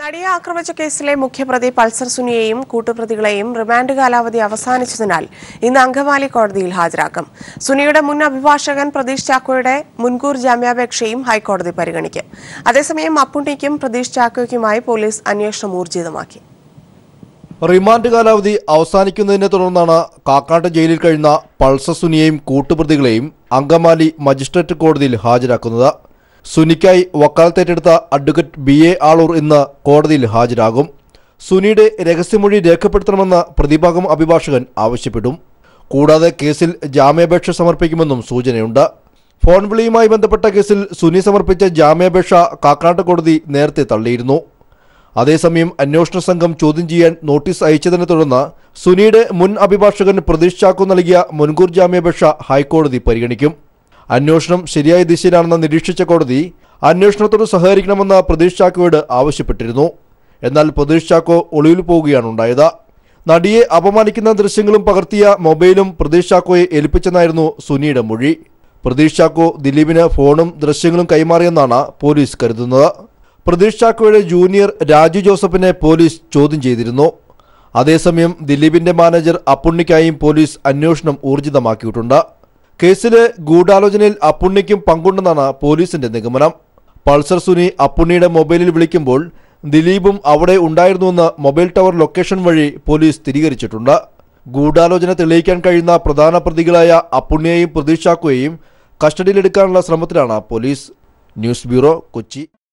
നടിയെ ആക്രമിച്ച കേസിലെ മുഖ്യപ്രതി പൾസർ സുനിയെയും കൂട്ടുപ്രതികളെയും റിമാൻഡ് കാലാവധി അവസാനിച്ചതിനാൽ ഇന്ന് അങ്കമാലി കോടതിയിൽ ഹാജരാക്കും സുനിയുടെ മുൻ അഭിഭാഷകൻ പ്രതീഷ് ചാക്കോയുടെ മുൻകൂർ ജാമ്യാപേക്ഷയും ഹൈക്കോടതി പരിഗണിക്കും അതേസമയം അപ്പുണ്ണിക്കും പ്രതീഷ് ചാക്കോയ്ക്കുമായി പോലീസ് അന്വേഷണം ഊർജിതമാക്കി റിമാൻഡ് കാലാവധി അവസാനിക്കുന്നതിനെ തുടർന്നാണ് കാക്കാട്ട് ജയിലിൽ കഴിയുന്ന പൾസർ സുനിയെയും കൂട്ടുപ്രതികളെയും അങ്കമാലി മജിസ്ട്രേറ്റ് കോടതിയിൽ ഹാജരാക്കുന്നത് സുനിക്കായി വക്കാലത്തേറ്റെടുത്ത അഡ്വക്കേറ്റ് ബി എ ആളൂർ ഇന്ന് കോടതിയിൽ ഹാജരാകും സുനിയുടെ രഹസ്യമൊഴി രേഖപ്പെടുത്തണമെന്ന് പ്രതിഭാഗം അഭിഭാഷകൻ ആവശ്യപ്പെടും കൂടാതെ കേസിൽ ജാമ്യാപേക്ഷ സമർപ്പിക്കുമെന്നും സൂചനയുണ്ട് ഫോൺ വിളിയുമായി ബന്ധപ്പെട്ട കേസിൽ സുനി സമർപ്പിച്ച ജാമ്യാപേക്ഷ കാക്കാട്ട് കോടതി നേരത്തെ തള്ളിയിരുന്നു അതേസമയം അന്വേഷണ സംഘം ചോദ്യം ചെയ്യാൻ നോട്ടീസ് അയച്ചതിനെ തുടർന്ന് സുനിയുടെ മുൻ അഭിഭാഷകൻ പ്രതീഷ് ചാക്കോ നൽകിയ മുൻകൂർ ജാമ്യാപേക്ഷ ഹൈക്കോടതി പരിഗണിക്കും അന്വേഷണം ശരിയായ ദിശയിലാണെന്ന് നിരീക്ഷിച്ച കോടതി അന്വേഷണത്തോട് സഹകരിക്കണമെന്ന് പ്രതീഷ് ചാക്കോയോട് ആവശ്യപ്പെട്ടിരുന്നു എന്നാൽ പ്രതീഷ് ചാക്കോ ഒളിവിൽ പോവുകയാണ് ഉണ്ടായത് നടിയെ അപമാനിക്കുന്ന ദൃശ്യങ്ങളും പകർത്തിയ മൊബൈലും പ്രതീഷ് ചാക്കോയെ ഏൽപ്പിച്ചെന്നായിരുന്നു സുനിയുടെ മൊഴി പ്രതീഷ് ചാക്കോ ദിലീപിന് ഫോണും ദൃശ്യങ്ങളും കൈമാറിയെന്നാണ് പോലീസ് കരുതുന്നത് പ്രതീഷ് ചാക്കോയുടെ ജൂനിയർ രാജു ജോസഫിനെ പോലീസ് ചോദ്യം ചെയ്തിരുന്നു അതേസമയം ദിലീപിന്റെ മാനേജർ അപ്പുണ്ണിക്കായും പോലീസ് അന്വേഷണം ഊർജിതമാക്കിയിട്ടുണ്ട് കേസിലെ ഗൂഢാലോചനയിൽ അപ്പുണ്ണിക്കും പങ്കുണ്ടെന്നാണ് പോലീസിന്റെ നിഗമനം പൾസർ സുനി അപ്പുണ്ണിയുടെ മൊബൈലിൽ വിളിക്കുമ്പോൾ ദിലീപും അവിടെ ഉണ്ടായിരുന്നുവെന്ന് മൊബൈൽ ടവർ ലൊക്കേഷൻ വഴി പോലീസ് സ്ഥിരീകരിച്ചിട്ടുണ്ട് ഗൂഢാലോചന തെളിയിക്കാൻ കഴിയുന്ന പ്രധാന പ്രതികളായ അപ്പുണ്ണിയെയും പ്രതീക്ഷാക്കുകയും കസ്റ്റഡിയിലെടുക്കാനുള്ള ശ്രമത്തിലാണ് പോലീസ് ന്യൂസ് ബ്യൂറോ കൊച്ചി